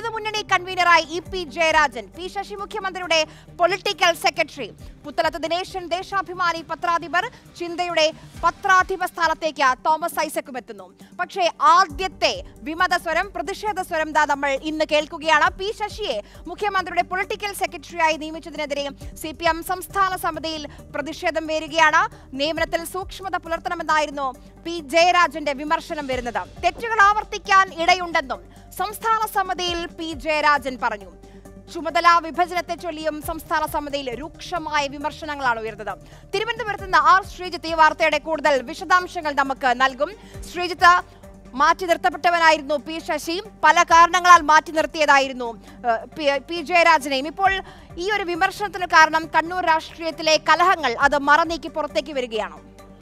ഇടതുമുന്നണി കൺവീനറായി E P Jayarajan P Sasi മുഖ്യമന്ത്രിയുടെ പൊളിറ്റിക്കൽ സെക്രട്ടറി പുത്തലത്ത് ദിനേശൻ ദേശാഭിമാനി പത്രാധിപർ ചിന്തയുടെ പത്രാധിപ സ്ഥാനത്തേക്ക് തോമസ് ഐസക്കും എത്തുന്നു പക്ഷേ ആദ്യത്തെ വിമത സ്വരം പ്രതിഷേധ സ്വരം ദാ നമ്മൾ ഇന്ന് കേൾക്കുകയാണ് പി ശശിയെ മുഖ്യമന്ത്രിയുടെ പൊളിറ്റിക്കൽ സെക്രട്ടറിയായി നിയമിച്ചതിനെതിരെ സി പി എം സംസ്ഥാന സമിതിയിൽ പ്രതിഷേധം വരികയാണ് നിയമനത്തിൽ സൂക്ഷ്മത പുലർത്തണമെന്നായിരുന്നു പി ജയരാജന്റെ വിമർശനം വരുന്നത് തെറ്റുകൾ ആവർത്തിക്കാൻ ഇടയുണ്ടെന്നും സംസ്ഥാന സമിതിയിൽ പി ജയരാജൻ പറഞ്ഞു ചുമതല വിഭജനത്തെ ചൊല്ലിയും സംസ്ഥാന സമിതിയിൽ രൂക്ഷമായ വിമർശനങ്ങളാണ് ഉയർന്നത് തിരുവനന്തപുരത്ത് നിന്ന് ആർ ശ്രീജിത്ത് ഈ വാർത്തയുടെ കൂടുതൽ വിശദാംശങ്ങൾ നമുക്ക് നൽകും ശ്രീജിത്ത് മാറ്റി നിർത്തപ്പെട്ടവനായിരുന്നു പി ശശി പല കാരണങ്ങളാൽ മാറ്റി നിർത്തിയതായിരുന്നു ഏഹ്, പി- പി ജയരാജനെയും ഇപ്പോൾ ഈ ഒരു വിമർശനത്തിന് കാരണം കണ്ണൂർ രാഷ്ട്രീയത്തിലെ കലഹങ്ങൾ അത് മറനീക്കി പുറത്തേക്ക് വരികയാണോ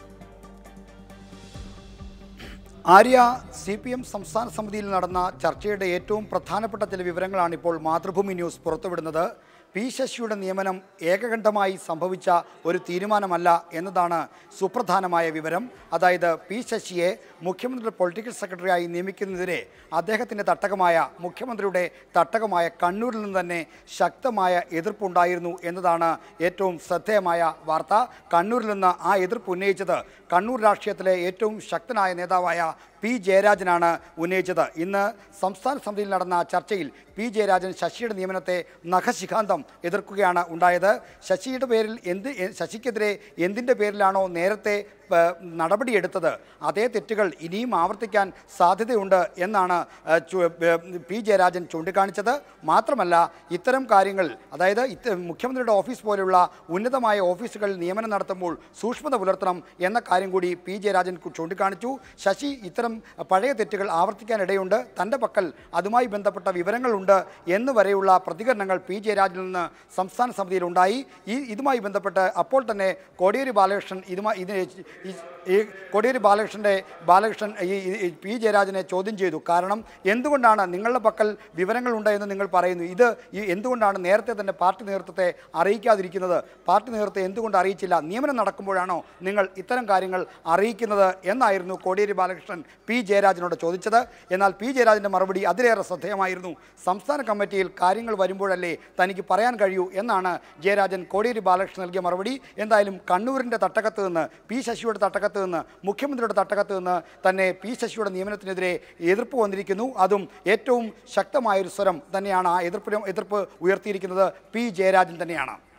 ആര്യ സി പി എം സംസ്ഥാന സമിതിയിൽ നടന്ന ചർച്ചയുടെ ഏറ്റവും പ്രധാനപ്പെട്ട ചില വിവരങ്ങളാണ് ഇപ്പോൾ മാതൃഭൂമി ന്യൂസ് പുറത്തുവിടുന്നത് പി ശശിയുടെ നിയമനം ഏകകണ്ഠമായി സംഭവിച്ച ഒരു തീരുമാനമല്ല എന്നതാണ് സുപ്രധാനമായ വിവരം അതായത് പി ശശിയെ മുഖ്യമന്ത്രിയുടെ പൊളിറ്റിക്കൽ സെക്രട്ടറിയായി നിയമിക്കുന്നതിനെ അദ്ദേഹത്തിൻ്റെ തട്ടകമായ മുഖ്യമന്ത്രിയുടെ തട്ടകമായ കണ്ണൂരിൽ നിന്ന് തന്നെ ശക്തമായ എതിർപ്പുണ്ടായിരുന്നു എന്നതാണ് ഏറ്റവും ശ്രദ്ധേയമായ വാർത്ത കണ്ണൂരിൽ നിന്ന് ആ എതിർപ്പ് ഉന്നയിച്ചത് കണ്ണൂർ രാഷ്ട്രീയത്തിലെ ഏറ്റവും ശക്തനായ നേതാവായ പി ജയരാജനാണ് ഉന്നയിച്ചത് ഇന്ന് സംസ്ഥാന സമിതിയിൽ നടന്ന ചർച്ചയിൽ പി ജയരാജൻ ശശിയുടെ നിയമനത്തെ നഖശിഖാന്തം എതിർക്കുകയാണ് ഉണ്ടായത് ശശിയുടെ പേരിൽ എന്ത് എ- ശശിക്കെതിരെ എന്തിൻ്റെ പേരിലാണോ നേരത്തെ ഏ, നടപടിയെടുത്തത് അതേ തെറ്റുകൾ ഇനിയും ആവർത്തിക്കാൻ സാധ്യതയുണ്ട് എന്നാണ് ഏ, ചു- ഏ, പി ജയരാജൻ ചൂണ്ടിക്കാണിച്ചത് മാത്രമല്ല ഇത്തരം കാര്യങ്ങൾ അതായത് ഇത് മുഖ്യമന്ത്രിയുടെ ഓഫീസ് പോലെയുള്ള ഉന്നതമായ ഓഫീസുകളിൽ നിയമനം നടത്തുമ്പോൾ സൂക്ഷ്മത പുലർത്തണം എന്ന കാര്യം കൂടി പി ജയരാജൻ കു- ചൂണ്ടിക്കാണിച്ചു ശശി ഇത്തരം പഴയ തെറ്റുകൾ ആവർത്തിക്കാനിടയുണ്ട് തൻ്റെ പക്കൽ അതുമായി ബന്ധപ്പെട്ട വിവരങ്ങളുണ്ട് എന്ന് വരെയുള്ള പ്രതികരണങ്ങൾ പി ജയരാജനിൽ നിന്ന് സംസ്ഥാന സമിതിയിലുണ്ടായി ഈ ഇതുമായി ബന്ധപ്പെട്ട് അപ്പോൾ തന്നെ കോടിയേരി ബാലകൃഷ്ണൻ ഇതുമായി ഇതിനെ ഈ ഈ കോടിയേരി ബാലകൃഷ്ണൻ്റെ ബാലകൃഷ്ണൻ ഈ ഈ- ഈ പി ജയരാജനെ ചോദ്യം ചെയ്തു കാരണം എന്തുകൊണ്ടാണ് നിങ്ങളുടെ പക്കൽ വിവരങ്ങളുണ്ട് എന്ന് നിങ്ങൾ പറയുന്നു ഇത് ഈ എന്തുകൊണ്ടാണ് നേരത്തെ തന്നെ പാർട്ടി നേതൃത്വത്തെ അറിയിക്കാതിരിക്കുന്നത് പാർട്ടി നേതൃത്വത്തെ എന്തുകൊണ്ട് അറിയിച്ചില്ല നിയമനം നടക്കുമ്പോഴാണോ നിങ്ങൾ ഇത്തരം കാര്യങ്ങൾ അറിയിക്കുന്നത് എന്നായിരുന്നു കോടിയേരി ബാലകൃഷ്ണൻ പി ജയരാജനോട് ചോദിച്ചത് എന്നാൽ പി ജയരാജൻ്റെ മറുപടി അതിലേറെ ശ്രദ്ധേയമായിരുന്നു സംസ്ഥാന കമ്മിറ്റിയിൽ കാര്യങ്ങൾ വരുമ്പോഴല്ലേ തനിക്ക് പറയാൻ കഴിയൂ എന്നാണ് ജയരാജൻ കോടിയേരി ബാലകൃഷ്ണൻ നൽകിയ മറുപടി എന്തായാലും കണ്ണൂരിൻ്റെ തട്ടകത്ത് നിന്ന് പി ശശിയുടെ തട്ടകത്ത് നിന്ന് മുഖ്യമന്ത്രിയുടെ തട്ടകത്ത് നിന്ന് തന്നെ പി ശശിയുടെ നിയമനത്തിനെതിരെ എതിർപ്പ് വന്നിരിക്കുന്നു അതും ഏറ്റവും ശക്തമായൊരു സ്വരം തന്നെയാണ് ആ എതിർപ്പിനും എതിർപ്പ് ഉയർത്തിയിരിക്കുന്നത് പി ജയരാജൻ തന്നെയാണ്